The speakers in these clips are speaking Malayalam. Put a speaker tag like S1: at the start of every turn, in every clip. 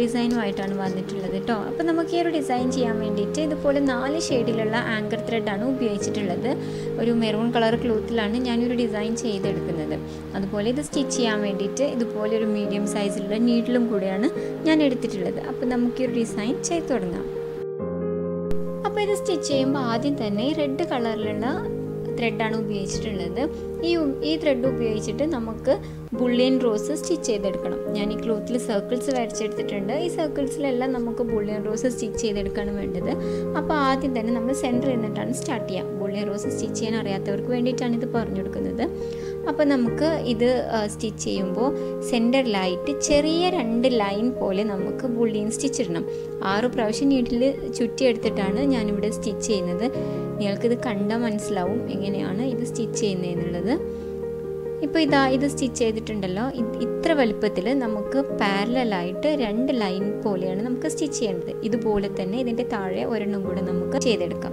S1: ഡിസൈനുമായിട്ടാണ് വന്നിട്ടുള്ളത് കേട്ടോ അപ്പോൾ നമുക്ക് ഈ ഒരു ഡിസൈൻ ചെയ്യാൻ വേണ്ടിയിട്ട് ഇതുപോലെ നാല് ഷെയ്ഡിലുള്ള ആങ്കർ ത്രെഡാണ് ഉപയോഗിച്ചിട്ടുള്ളത് ഒരു മെറൂൺ കളർ ക്ലോത്തിലാണ് ഞാനൊരു ഡിസൈൻ ചെയ്തെടുക്കുന്നത് അതുപോലെ ഇത് സ്റ്റിച്ച് ചെയ്യാൻ വേണ്ടിയിട്ട് ഇതുപോലെ ഒരു മീഡിയം സൈസിലുള്ള നീഡിലും കൂടെയാണ് ഞാൻ എടുത്തിട്ടുള്ളത് അപ്പോൾ നമുക്ക് ഈ ഒരു ഡിസൈൻ ചെയ്ത് തുടങ്ങാം അപ്പോൾ ഇത് സ്റ്റിച്ച് ചെയ്യുമ്പോൾ ആദ്യം തന്നെ റെഡ് കളറിലുള്ള ത്രെഡാണ് ഉപയോഗിച്ചിട്ടുള്ളത് ഈ ഈ ത്രെഡ് ഉപയോഗിച്ചിട്ട് നമുക്ക് ബുള്ളിയൻ റോസ് സ്റ്റിച്ച് ചെയ്തെടുക്കണം ഞാൻ ഈ ക്ലോത്തിൽ സർക്കിൾസ് വരച്ചെടുത്തിട്ടുണ്ട് ഈ സർക്കിൾസിലെല്ലാം നമുക്ക് ബുള്ളിയൻ റോസ് സ്റ്റിച്ച് ചെയ്തെടുക്കാണ് വേണ്ടത് അപ്പോൾ ആദ്യം തന്നെ നമ്മൾ സെൻറ്ററിൽ നിന്നിട്ടാണ് സ്റ്റാർട്ട് ചെയ്യുക ബുള്ളിയൻ റോസ് സ്റ്റിച്ച് ചെയ്യാൻ അറിയാത്തവർക്ക് വേണ്ടിയിട്ടാണ് ഇത് പറഞ്ഞു കൊടുക്കുന്നത് അപ്പോൾ നമുക്ക് ഇത് സ്റ്റിച്ച് ചെയ്യുമ്പോൾ സെൻറ്ററിലായിട്ട് ചെറിയ രണ്ട് ലൈൻ പോലെ നമുക്ക് ബുള്ളിയൻ സ്റ്റിച്ച് ഇടണം ആറ് പ്രാവശ്യം നീട്ടിൽ ചുറ്റിയെടുത്തിട്ടാണ് ഞാനിവിടെ സ്റ്റിച്ച് ചെയ്യുന്നത് നിങ്ങൾക്കിത് കണ്ടാൽ മനസ്സിലാവും എങ്ങനെയാണ് ഇത് സ്റ്റിച്ച് ചെയ്യുന്നതെന്നുള്ളത് ഇപ്പോൾ ഇതാ ഇത് സ്റ്റിച്ച് ചെയ്തിട്ടുണ്ടല്ലോ ഇത്ര വലുപ്പത്തിൽ നമുക്ക് പാരലായിട്ട് രണ്ട് ലൈൻ പോലെയാണ് നമുക്ക് സ്റ്റിച്ച് ചെയ്യേണ്ടത് ഇതുപോലെ തന്നെ ഇതിൻ്റെ താഴെ ഒരെണ്ണം കൂടെ നമുക്ക് ചെയ്തെടുക്കാം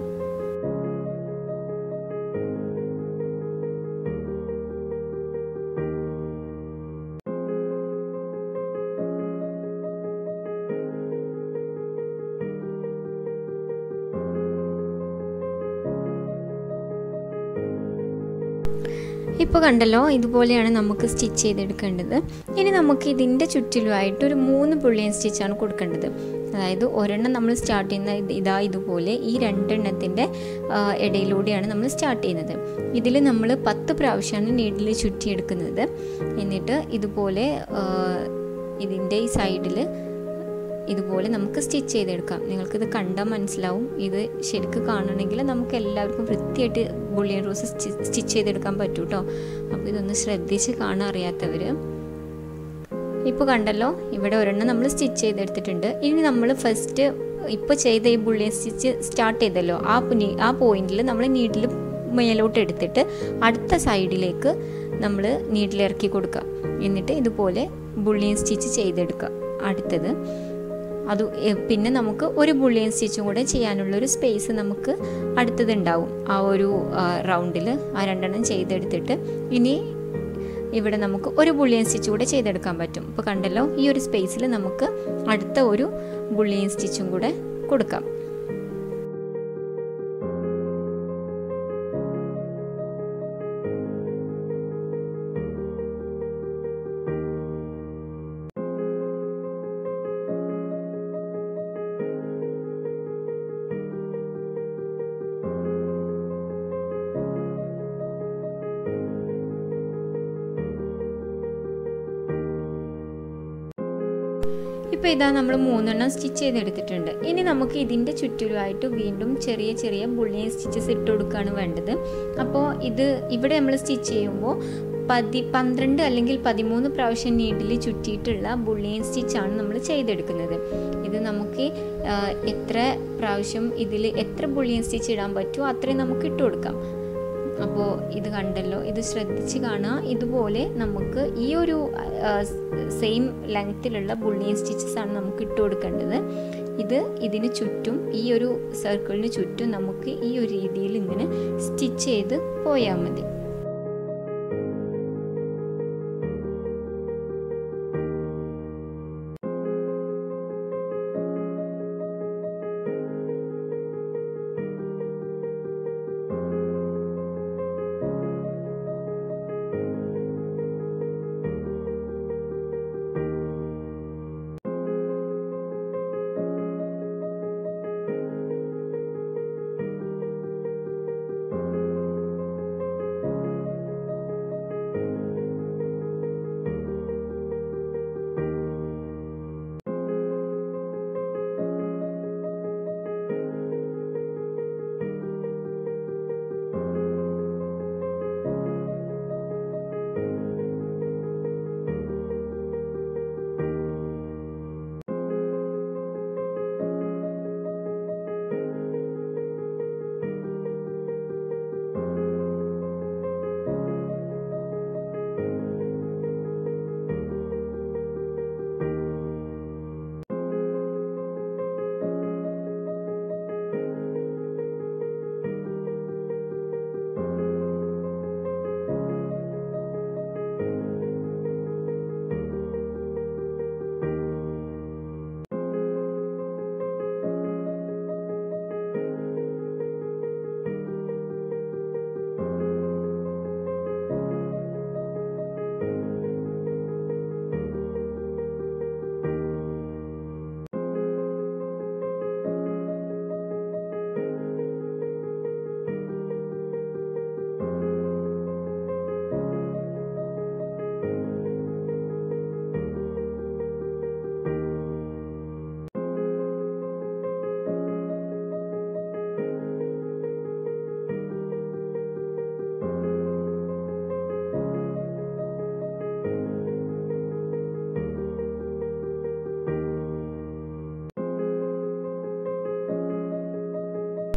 S1: ഇപ്പോൾ കണ്ടല്ലോ ഇതുപോലെയാണ് നമുക്ക് സ്റ്റിച്ച് ചെയ്തെടുക്കേണ്ടത് ഇനി നമുക്ക് ഇതിൻ്റെ ചുറ്റിലുമായിട്ട് ഒരു മൂന്ന് പുള്ളിയൻ സ്റ്റിച്ചാണ് കൊടുക്കേണ്ടത് അതായത് ഒരെണ്ണം നമ്മൾ സ്റ്റാർട്ട് ചെയ്യുന്ന ഇതാ ഇതുപോലെ ഈ രണ്ടെണ്ണത്തിൻ്റെ ഇടയിലൂടെയാണ് നമ്മൾ സ്റ്റാർട്ട് ചെയ്യുന്നത് ഇതിൽ നമ്മൾ പത്ത് പ്രാവശ്യമാണ് നീഡിൽ ചുറ്റിയെടുക്കുന്നത് എന്നിട്ട് ഇതുപോലെ ഇതിൻ്റെ ഈ സൈഡിൽ ഇതുപോലെ നമുക്ക് സ്റ്റിച്ച് ചെയ്തെടുക്കാം നിങ്ങൾക്കിത് കണ്ടാൽ മനസ്സിലാവും ഇത് ശരിക്കും കാണണമെങ്കിൽ നമുക്ക് എല്ലാവർക്കും വൃത്തിയായിട്ട് ബുള്ളിയൻ റോസ് സ്റ്റിച്ച് ചെയ്തെടുക്കാൻ പറ്റും കേട്ടോ അപ്പോൾ ഇതൊന്ന് ശ്രദ്ധിച്ച് കാണാൻ അറിയാത്തവർ ഇപ്പോൾ കണ്ടല്ലോ ഇവിടെ ഒരെണ്ണം നമ്മൾ സ്റ്റിച്ച് ചെയ്തെടുത്തിട്ടുണ്ട് ഇനി നമ്മൾ ഫസ്റ്റ് ഇപ്പോൾ ചെയ്ത ഈ ബുള്ളിയൻ സ്റ്റിച്ച് സ്റ്റാർട്ട് ചെയ്തല്ലോ ആ ആ പോയിന്റിൽ നമ്മൾ നീഡിൽ മേലോട്ട് എടുത്തിട്ട് അടുത്ത സൈഡിലേക്ക് നമ്മൾ നീഡിലിറക്കി കൊടുക്കുക എന്നിട്ട് ഇതുപോലെ ബുള്ളിയൻ സ്റ്റിച്ച് ചെയ്തെടുക്കുക അടുത്തത് അത് പിന്നെ നമുക്ക് ഒരു ബുള്ളിയൻ സ്റ്റിച്ചും കൂടെ ചെയ്യാനുള്ളൊരു സ്പേസ് നമുക്ക് അടുത്തതുണ്ടാവും ആ ഒരു റൗണ്ടിൽ ആ രണ്ടെണ്ണം ചെയ്തെടുത്തിട്ട് ഇനി ഇവിടെ നമുക്ക് ഒരു ബുള്ളിയൻ സ്റ്റിച്ച് കൂടെ ചെയ്തെടുക്കാൻ പറ്റും ഇപ്പോൾ കണ്ടല്ലോ ഈ ഒരു സ്പേസിൽ നമുക്ക് അടുത്ത ഒരു ബുള്ളിയൻ സ്റ്റിച്ചും കൂടെ കൊടുക്കാം ഇപ്പോൾ ഇതാ നമ്മൾ മൂന്നെണ്ണം സ്റ്റിച്ച് ചെയ്തെടുത്തിട്ടുണ്ട് ഇനി നമുക്ക് ഇതിൻ്റെ ചുറ്റിലുമായിട്ട് വീണ്ടും ചെറിയ ചെറിയ ബുള്ളിയൻ സ്റ്റിച്ചസ് ഇട്ട് കൊടുക്കുകയാണ് വേണ്ടത് അപ്പോൾ ഇത് ഇവിടെ നമ്മൾ സ്റ്റിച്ച് ചെയ്യുമ്പോൾ പതി പന്ത്രണ്ട് അല്ലെങ്കിൽ പതിമൂന്ന് പ്രാവശ്യം നീഡിൽ ചുറ്റിയിട്ടുള്ള ബുള്ളിയൻ സ്റ്റിച്ചാണ് നമ്മൾ ചെയ്തെടുക്കുന്നത് ഇത് നമുക്ക് എത്ര പ്രാവശ്യം ഇതിൽ എത്ര ബുള്ളിയൻ സ്റ്റിച്ച് ഇടാൻ പറ്റുമോ അത്രയും നമുക്ക് ഇട്ട് കൊടുക്കാം അപ്പോൾ ഇത് കണ്ടല്ലോ ഇത് ശ്രദ്ധിച്ച് കാണുക ഇതുപോലെ നമുക്ക് ഈ ഒരു സെയിം ലെങ്ത്തിലുള്ള ബുള്ളിയൻ സ്റ്റിച്ചസ് ആണ് നമുക്ക് ഇട്ട് കൊടുക്കേണ്ടത് ഇത് ഇതിന് ചുറ്റും ഈ ഒരു സർക്കിളിന് ചുറ്റും നമുക്ക് ഈ ഒരു രീതിയിൽ ഇങ്ങനെ സ്റ്റിച്ച് ചെയ്ത് പോയാൽ മതി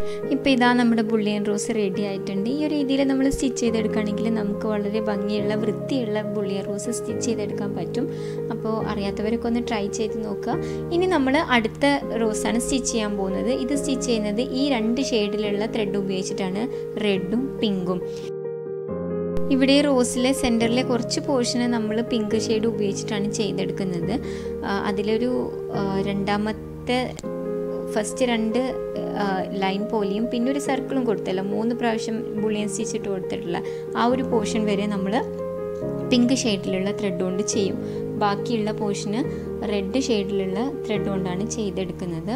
S1: ഇപ്പോൾ ഇതാ നമ്മുടെ ബുള്ളിയൻ റോസ് റെഡി ആയിട്ടുണ്ട് ഈ ഒരു രീതിയിൽ നമ്മൾ സ്റ്റിച്ച് ചെയ്തെടുക്കുകയാണെങ്കിൽ നമുക്ക് വളരെ ഭംഗിയുള്ള വൃത്തിയുള്ള ബുള്ളിയൻ റോസ് സ്റ്റിച്ച് ചെയ്തെടുക്കാൻ പറ്റും അപ്പോൾ അറിയാത്തവരൊക്കെ ഒന്ന് ട്രൈ ചെയ്ത് നോക്കുക ഇനി നമ്മൾ അടുത്ത റോസാണ് സ്റ്റിച്ച് ചെയ്യാൻ പോകുന്നത് ഇത് സ്റ്റിച്ച് ചെയ്യുന്നത് ഈ രണ്ട് ഷെയ്ഡിലുള്ള ത്രെഡ് ഉപയോഗിച്ചിട്ടാണ് റെഡും പിങ്കും ഇവിടെ റോസിലെ സെൻറ്ററിലെ കുറച്ച് പോർഷന് നമ്മൾ പിങ്ക് ഷെയ്ഡ് ഉപയോഗിച്ചിട്ടാണ് ചെയ്തെടുക്കുന്നത് അതിലൊരു രണ്ടാമത്തെ ഫസ്റ്റ് രണ്ട് ലൈൻ പോലെയും പിന്നെ ഒരു സർക്കിളും കൊടുത്തല്ലോ മൂന്ന് പ്രാവശ്യം ബുള്ളിയൻ സ്റ്റിച്ച് ഇട്ട് കൊടുത്തിട്ടുള്ള ആ ഒരു പോർഷൻ വരെ നമ്മൾ പിങ്ക് ഷെയ്ഡിലുള്ള ത്രെഡ് കൊണ്ട് ചെയ്യും ബാക്കിയുള്ള പോർഷന് റെഡ് ഷെയ്ഡിലുള്ള ത്രെഡ് കൊണ്ടാണ് ചെയ്തെടുക്കുന്നത്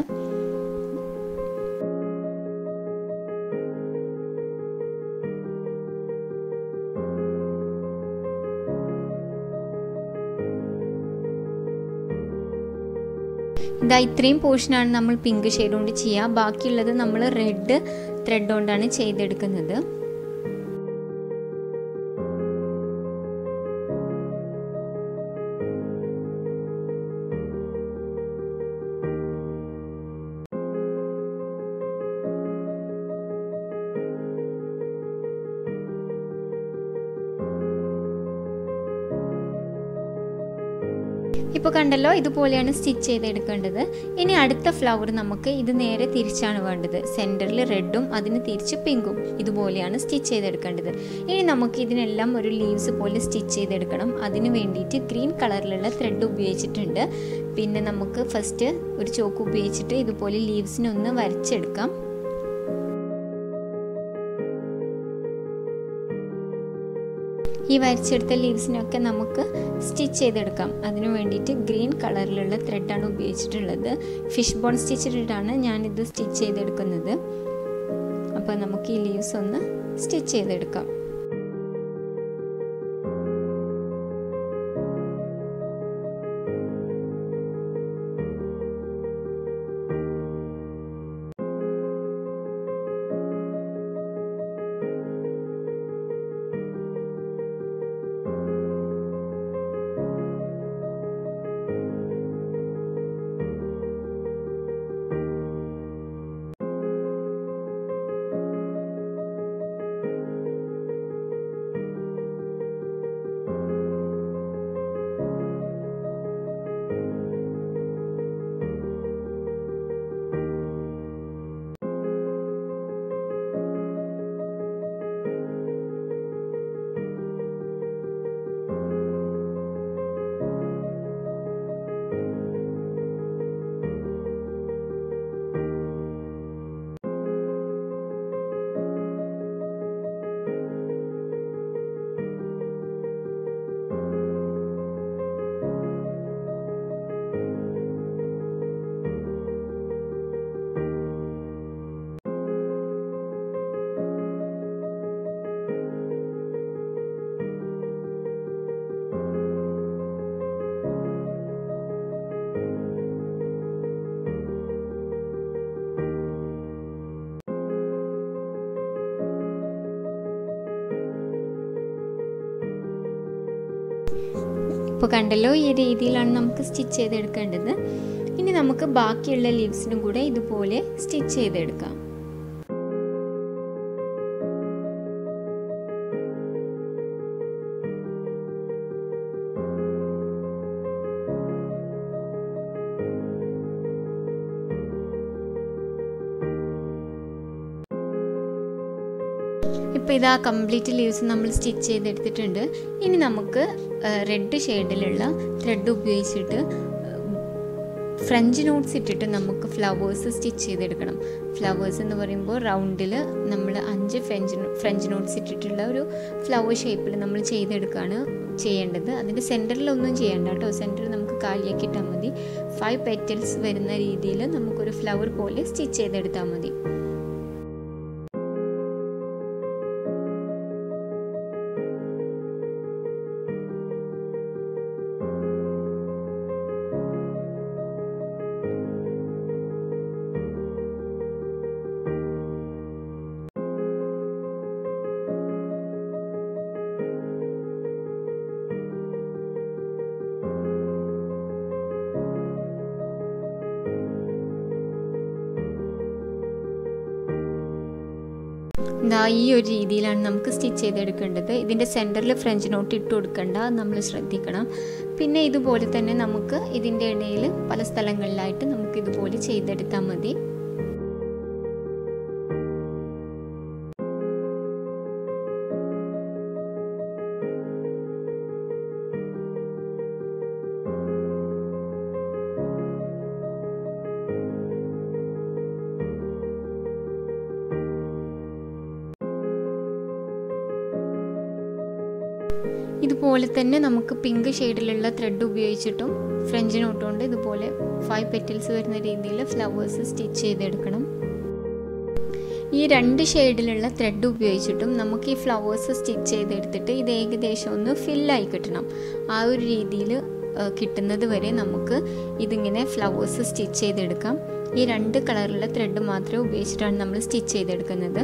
S1: ഇതാ ഇത്രയും പോർഷനാണ് നമ്മൾ പിങ്ക് ഷെയ്ഡ് കൊണ്ട് ചെയ്യുക ബാക്കിയുള്ളത് നമ്മൾ റെഡ് ത്രെഡ് കൊണ്ടാണ് ചെയ്തെടുക്കുന്നത് ഇപ്പോൾ കണ്ടല്ലോ ഇതുപോലെയാണ് സ്റ്റിച്ച് ചെയ്തെടുക്കേണ്ടത് ഇനി അടുത്ത ഫ്ലവർ നമുക്ക് ഇത് നേരെ തിരിച്ചാണ് വേണ്ടത് സെൻറ്ററിൽ റെഡും അതിന് തിരിച്ച് പിങ്കും ഇതുപോലെയാണ് സ്റ്റിച്ച് ചെയ്തെടുക്കേണ്ടത് ഇനി നമുക്ക് ഇതിനെല്ലാം ഒരു ലീവ്സ് പോലെ സ്റ്റിച്ച് ചെയ്തെടുക്കണം അതിന് വേണ്ടിയിട്ട് ഗ്രീൻ കളറിലുള്ള ത്രെഡ് ഉപയോഗിച്ചിട്ടുണ്ട് പിന്നെ നമുക്ക് ഫസ്റ്റ് ഒരു ചോക്ക് ഉപയോഗിച്ചിട്ട് ഇതുപോലെ ലീവ്സിനൊന്ന് വരച്ചെടുക്കാം ഈ വരച്ചെടുത്ത ലീവ്സിനൊക്കെ നമുക്ക് സ്റ്റിച്ച് ചെയ്തെടുക്കാം അതിനു വേണ്ടിയിട്ട് ഗ്രീൻ കളറിലുള്ള ത്രെഡാണ് ഉപയോഗിച്ചിട്ടുള്ളത് ഫിഷ് ബോൺ സ്റ്റിച്ചിട്ടാണ് ഞാനിത് സ്റ്റിച്ച് ചെയ്തെടുക്കുന്നത് അപ്പോൾ നമുക്ക് ഈ ലീവ്സ് ഒന്ന് സ്റ്റിച്ച് ചെയ്തെടുക്കാം ഇപ്പോൾ കണ്ടല്ലോ ഈ രീതിയിലാണ് നമുക്ക് സ്റ്റിച്ച് ചെയ്തെടുക്കേണ്ടത് ഇനി നമുക്ക് ബാക്കിയുള്ള ലീവ്സിനും കൂടെ ഇതുപോലെ സ്റ്റിച്ച് ചെയ്തെടുക്കാം ഇപ്പോൾ ഇതാ കംപ്ലീറ്റ് ലീവ്സ് നമ്മൾ സ്റ്റിച്ച് ചെയ്തെടുത്തിട്ടുണ്ട് ഇനി നമുക്ക് റെഡ് ഷെയ്ഡിലുള്ള ത്രെഡ് ഉപയോഗിച്ചിട്ട് ഫ്രഞ്ച് നോട്ട്സ് ഇട്ടിട്ട് നമുക്ക് ഫ്ലവേഴ്സ് സ്റ്റിച്ച് ചെയ്തെടുക്കണം ഫ്ലവേഴ്സ് എന്ന് പറയുമ്പോൾ റൗണ്ടിൽ നമ്മൾ അഞ്ച് ഫ്രഞ്ച് ഫ്രഞ്ച് നോട്ട്സ് ഇട്ടിട്ടുള്ള ഒരു ഫ്ലവർ ഷേപ്പിൽ നമ്മൾ ചെയ്തെടുക്കുകയാണ് ചെയ്യേണ്ടത് അതിൻ്റെ സെൻറ്ററിലൊന്നും ചെയ്യേണ്ട കേട്ടോ സെൻറ്ററിൽ നമുക്ക് കാലിയാക്കി ഇട്ടാൽ മതി ഫൈവ് പെറ്റൽസ് വരുന്ന രീതിയിൽ നമുക്കൊരു ഫ്ലവർ പോലെ സ്റ്റിച്ച് ചെയ്തെടുത്താൽ മതി ഇതാ ഈ ഒരു രീതിയിലാണ് നമുക്ക് സ്റ്റിച്ച് ചെയ്തെടുക്കേണ്ടത് ഇതിൻ്റെ സെൻറ്ററിൽ ഫ്രഞ്ച് നോട്ട് ഇട്ട് കൊടുക്കണ്ട നമ്മൾ ശ്രദ്ധിക്കണം പിന്നെ ഇതുപോലെ തന്നെ നമുക്ക് ഇതിൻ്റെ ഇടയിൽ പല സ്ഥലങ്ങളിലായിട്ട് നമുക്ക് ഇതുപോലെ ചെയ്തെടുത്താൽ മതി ഇതുപോലെ തന്നെ നമുക്ക് പിങ്ക് ഷെയ്ഡിലുള്ള ത്രെഡ് ഉപയോഗിച്ചിട്ടും ഫ്രഞ്ച് നോട്ട് കൊണ്ട് ഇതുപോലെ ഫൈവ് പെറ്റൽസ് വരുന്ന രീതിയിൽ ഫ്ലവേഴ്സ് സ്റ്റിച്ച് ചെയ്തെടുക്കണം ഈ രണ്ട് ഷെയ്ഡിലുള്ള ത്രെഡ് ഉപയോഗിച്ചിട്ടും നമുക്ക് ഈ ഫ്ലവേഴ്സ് സ്റ്റിച്ച് ചെയ്തെടുത്തിട്ട് ഇത് ഏകദേശം ഒന്ന് ഫില്ലായി കിട്ടണം ആ ഒരു രീതിയിൽ കിട്ടുന്നത് വരെ നമുക്ക് ഇതിങ്ങനെ ഫ്ലവേഴ്സ് സ്റ്റിച്ച് ചെയ്തെടുക്കാം ഈ രണ്ട് കളറിലുള്ള ത്രെഡ് മാത്രമേ ഉപയോഗിച്ചിട്ടാണ് നമ്മൾ സ്റ്റിച്ച് ചെയ്തെടുക്കുന്നത്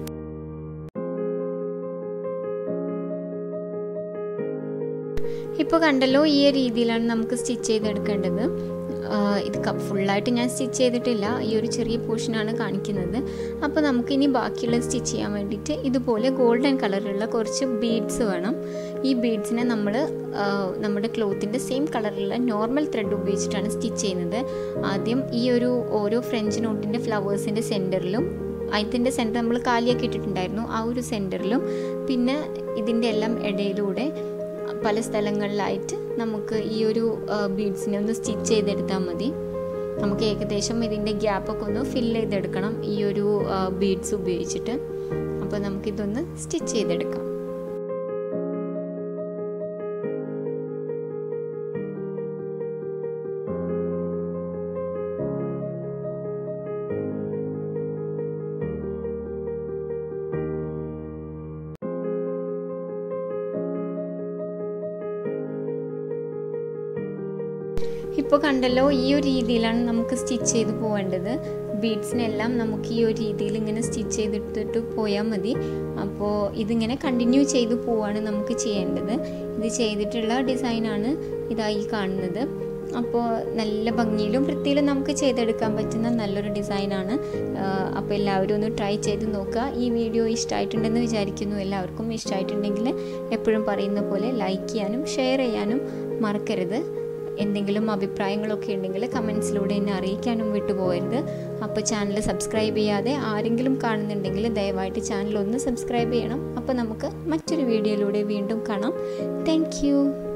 S1: ഇപ്പോൾ കണ്ടല്ലോ ഈ രീതിയിലാണ് നമുക്ക് സ്റ്റിച്ച് ചെയ്തെടുക്കേണ്ടത് ഇത് ഫുള്ളായിട്ട് ഞാൻ സ്റ്റിച്ച് ചെയ്തിട്ടില്ല ഈ ഒരു ചെറിയ പോർഷനാണ് കാണിക്കുന്നത് അപ്പോൾ നമുക്ക് ഇനി ബാക്കിയുള്ള സ്റ്റിച്ച് ചെയ്യാൻ വേണ്ടിയിട്ട് ഇതുപോലെ ഗോൾഡൻ കളറിലുള്ള കുറച്ച് ബീഡ്സ് വേണം ഈ ബീഡ്സിനെ നമ്മൾ നമ്മുടെ ക്ലോത്തിൻ്റെ സെയിം കളറിലുള്ള നോർമൽ ത്രെഡ് ഉപയോഗിച്ചിട്ടാണ് സ്റ്റിച്ച് ചെയ്യുന്നത് ആദ്യം ഈ ഒരു ഓരോ ഫ്രഞ്ച് നോട്ടിൻ്റെ ഫ്ലവേഴ്സിൻ്റെ സെൻറ്ററിലും അതിൻ്റെ സെൻറ്റർ നമ്മൾ കാലിയാക്കി ഇട്ടിട്ടുണ്ടായിരുന്നു ആ ഒരു സെൻറ്ററിലും പിന്നെ ഇതിൻ്റെ എല്ലാം ഇടയിലൂടെ പല സ്ഥലങ്ങളിലായിട്ട് നമുക്ക് ഈ ഒരു ബീഡ്സിനെ ഒന്ന് സ്റ്റിച്ച് ചെയ്തെടുത്താൽ മതി നമുക്ക് ഏകദേശം ഇതിൻ്റെ ഗ്യാപ്പൊക്കെ ഒന്ന് ഫില്ല് ചെയ്തെടുക്കണം ഈ ഒരു ബീഡ്സ് ഉപയോഗിച്ചിട്ട് അപ്പോൾ നമുക്കിതൊന്ന് സ്റ്റിച്ച് ചെയ്തെടുക്കാം ഇപ്പോൾ കണ്ടല്ലോ ഈ ഒരു രീതിയിലാണ് നമുക്ക് സ്റ്റിച്ച് ചെയ്ത് പോകേണ്ടത് ബീഡ്സിനെല്ലാം നമുക്ക് ഈ ഒരു രീതിയിൽ ഇങ്ങനെ സ്റ്റിച്ച് ചെയ്തിട്ടിട്ട് പോയാൽ മതി അപ്പോൾ ഇതിങ്ങനെ കണ്ടിന്യൂ ചെയ്ത് പോവാണ് നമുക്ക് ചെയ്യേണ്ടത് ഇത് ചെയ്തിട്ടുള്ള ഡിസൈനാണ് ഇതായി കാണുന്നത് അപ്പോൾ നല്ല ഭംഗിയിലും വൃത്തിയിലും നമുക്ക് ചെയ്തെടുക്കാൻ പറ്റുന്ന നല്ലൊരു ഡിസൈനാണ് അപ്പോൾ എല്ലാവരും ഒന്ന് ട്രൈ ചെയ്ത് നോക്കുക ഈ വീഡിയോ ഇഷ്ടമായിട്ടുണ്ടെന്ന് വിചാരിക്കുന്നു എല്ലാവർക്കും ഇഷ്ടമായിട്ടുണ്ടെങ്കിൽ എപ്പോഴും പറയുന്ന പോലെ ലൈക്ക് ചെയ്യാനും ഷെയർ ചെയ്യാനും മറക്കരുത് എന്തെങ്കിലും അഭിപ്രായങ്ങളൊക്കെ ഉണ്ടെങ്കിൽ കമൻസിലൂടെ എന്നെ അറിയിക്കാനും വിട്ടുപോകരുത് അപ്പോൾ ചാനൽ സബ്സ്ക്രൈബ് ചെയ്യാതെ ആരെങ്കിലും കാണുന്നുണ്ടെങ്കിൽ ദയവായിട്ട് ചാനൽ ഒന്ന് സബ്സ്ക്രൈബ് ചെയ്യണം അപ്പോൾ നമുക്ക് മറ്റൊരു വീഡിയോയിലൂടെ വീണ്ടും കാണാം താങ്ക്